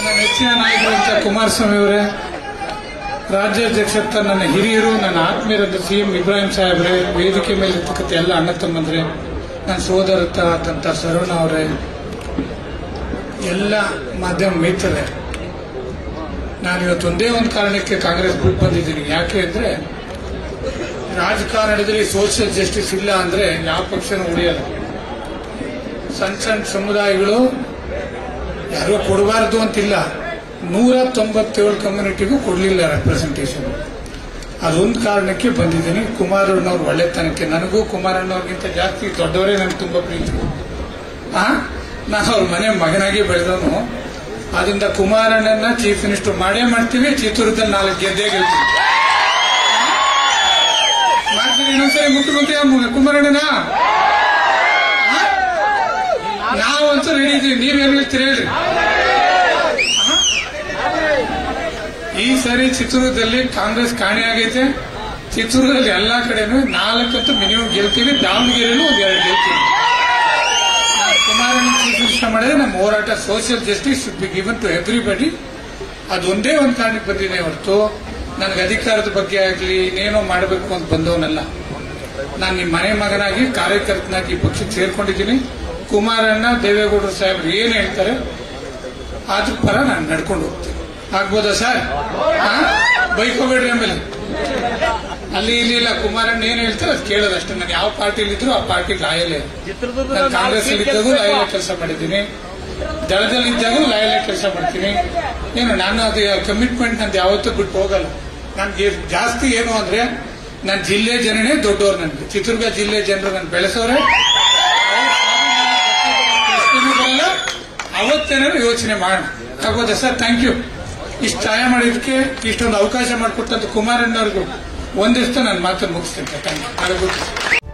ನನ್ನ ನೆಚ್ಚಿನ ನಾಯಕರಂತ ಕುಮಾರಸ್ವಾಮಿ ಅವರೇ ರಾಜ್ಯಾಧ್ಯಕ್ಷತ್ತ ನನ್ನ ಹಿರಿಯರು ನನ್ನ ಆತ್ಮೀಯರಾದ ಸಿ ಎಂ ಇಬ್ರಾಹಿಂ ಸಾಹೇಬ್ರೆ ವೇದಿಕೆ ಮೇಲೆ ಇರ್ತಕ್ಕಂಥ ಎಲ್ಲ ಅಣ್ಣ ತಮ್ಮಂದ್ರೆ ನನ್ನ ಸೋದರತ್ತ ಆದಂತ ಸರವಣ ಅವರೇ ಎಲ್ಲ ಮಾಧ್ಯಮ ಮಿತ್ರರೇ ನಾನು ಇವತ್ತು ಒಂದೇ ಒಂದು ಕಾರಣಕ್ಕೆ ಕಾಂಗ್ರೆಸ್ ಬಿಟ್ಟು ಬಂದಿದ್ದೀನಿ ಯಾಕೆ ಅಂದ್ರೆ ರಾಜಕಾರಣದಲ್ಲಿ ಸೋಷಿಯಲ್ ಜಸ್ಟಿಸ್ ಇಲ್ಲ ಅಂದ್ರೆ ಯಾವ ಪಕ್ಷನೂ ಉಳಿಯಲ್ಲ ಸಣ್ಣ ಸಣ್ಣ ಸಮುದಾಯಗಳು ಯಾರೋ ಕೊಡಬಾರದು ಅಂತಿಲ್ಲ ನೂರ ತೊಂಬತ್ತೇಳು ಕಮ್ಯುನಿಟಿಗೂ ಕೊಡಲಿಲ್ಲ ರೆಪ್ರೆಸೆಂಟೇಷನ್ ಅದೊಂದು ಕಾರಣಕ್ಕೆ ಬಂದಿದ್ದೀನಿ ಕುಮಾರಣ್ಣವ್ರ ಒಳ್ಳೆತನಕ್ಕೆ ನನಗೂ ಕುಮಾರಣ್ಣವ್ರಿಗಿಂತ ಜಾಸ್ತಿ ದೊಡ್ಡವರೇ ನನಗೆ ತುಂಬಾ ಪ್ರೀತಿ ಆ ನಾನು ಅವ್ರ ಮನೆ ಮಗನಾಗಿ ಬೆಳೆದವನು ಅದರಿಂದ ಕುಮಾರಣ್ಣನ ಚೀಫ್ ಮಿನಿಸ್ಟರ್ ಮಾಡೇ ಮಾಡ್ತೀವಿ ಚಿತ್ರದುರ್ಗದಲ್ಲಿ ನಾಲ್ಕು ಗೆದ್ದೇ ಗೆಲ್ತೀವಿ ಮಾಡ್ತೀವಿ ಇನ್ನೊಂದ್ಸರಿ ಮುಖ್ಯಮಂತ್ರಿ ಆ ಕುಮಾರಣ್ಣನ ಆ? ನಾವಂತೂ ರೆಡಿ ಇದೀವಿ ನೀವೇನು ಹೇಳ್ತೀರಿ ಹೇಳ್ರಿ ಆ? ಈ ಸರಿ ಚಿತ್ರದುರ್ಗದಲ್ಲಿ ಕಾಂಗ್ರೆಸ್ ಕಾಣೆಯಾಗೈತೆ ಚಿತ್ರದುರ್ಗದಲ್ಲಿ ಎಲ್ಲಾ ಕಡೆನೂ ನಾಲ್ಕಂತೂ ಮಿನಿಮಮ್ ಗೆಲ್ತೀವಿ ದಾವಣಗೆರೆಯಲ್ಲೂ ಒಂದ್ ಎರಡು ಗೆಲ್ತೀವಿ ನಾವು ಕುಮಾರಣ್ಣ ಚೀಫ್ ಮಿನಿಸ್ಟರ್ ಮಾಡಿದ್ರೆ ನಮ್ಮ ಹೋರಾಟ social justice should be given to everybody ಅದೊಂದೇ ಒಂದು ಕಾರಣಕ್ಕೆ ಬಂದಿದೆ ಹೊರತು ನನಗೆ ಅಧಿಕಾರದ ಬಗ್ಗೆ ಆಗಲಿ ಇನ್ನೇನೋ ಮಾಡಬೇಕು ಅಂತ ಬಂದವನಲ್ಲ ನಾನು ನಿಮ್ಮ ಮನೆ ಮಗನಾಗಿ ಕಾರ್ಯಕರ್ತನಾಗಿ ಈ ಪಕ್ಷಕ್ಕೆ ಸೇರ್ಕೊಂಡಿದ್ದೀನಿ ಕುಮಾರಣ್ಣ ದೇವೇಗೌಡರು ಸಾಹೇಬ್ರು ಏನು ಹೇಳ್ತಾರೆ ಅದ್ರ ಪರ ನಾನು ನಡ್ಕೊಂಡು ಹೋಗ್ತೀನಿ ಆಗ್ಬೋದಾ ಸರ್ ಬೈಕೋಬೇಡ್ರಿ ಆಮೇಲೆ ಅಲ್ಲಿ ಇಲ್ಲಿ ಇಲ್ಲ ಕುಮಾರಣ್ಣ ಏನ್ ಹೇಳ್ತಾರೆ ಅದು ಕೇಳೋದಷ್ಟೇ ನಾನು ಯಾವ ಪಾರ್ಟಿಲಿ ಇದ್ರು ಆ ಪಾರ್ಟಿ ಲಾಯಲೇ ನಾನು ಕಾಂಗ್ರೆಸ್ ಇದ್ದಾಗೂ ಲಾಯಲ ಕೆಲಸ ಮಾಡಿದ್ದೀನಿ ದಳದಲ್ಲಿ ಇದ್ದಾಗೂ ಲಾಯಲ ಕೆಲಸ ಮಾಡ್ತೀನಿ ಏನು ನಾನು ಅದು ಕಮಿಟ್ಮೆಂಟ್ ನಂದು ಯಾವತ್ತೂ ಬಿಟ್ಟು ಹೋಗಲ್ಲ ನನ್ಗೆ ಜಾಸ್ತಿ ಏನು ಅಂದ್ರೆ ನನ್ನ ಜಿಲ್ಲೆ ಜನನೇ ದೊಡ್ಡವ್ರು ನನಗೆ ಚಿತ್ರದುರ್ಗ ಜಿಲ್ಲೆ ಜನರು ನನ್ನ ಬೆಳೆಸೋರೆ ಅವತ್ತೇನಾದ್ರು ಯೋಚನೆ ಮಾಡೋಣ ಆಗ್ಬೋದಾ ಸರ್ ಥ್ಯಾಂಕ್ ಯು ಇಷ್ಟು ಸಹಾಯ ಮಾಡಿದಕ್ಕೆ ಇಷ್ಟೊಂದು ಅವಕಾಶ ಮಾಡಿಕೊಟ್ಟಂತ ಕುಮಾರಣ್ಣವ್ರಿಗೂ ಒಂದಿಷ್ಟು ನನ್ನ ಮಾತನ್ನು ಮುಗಿಸ್ತೇನೆ ಥ್ಯಾಂಕ್ ಯು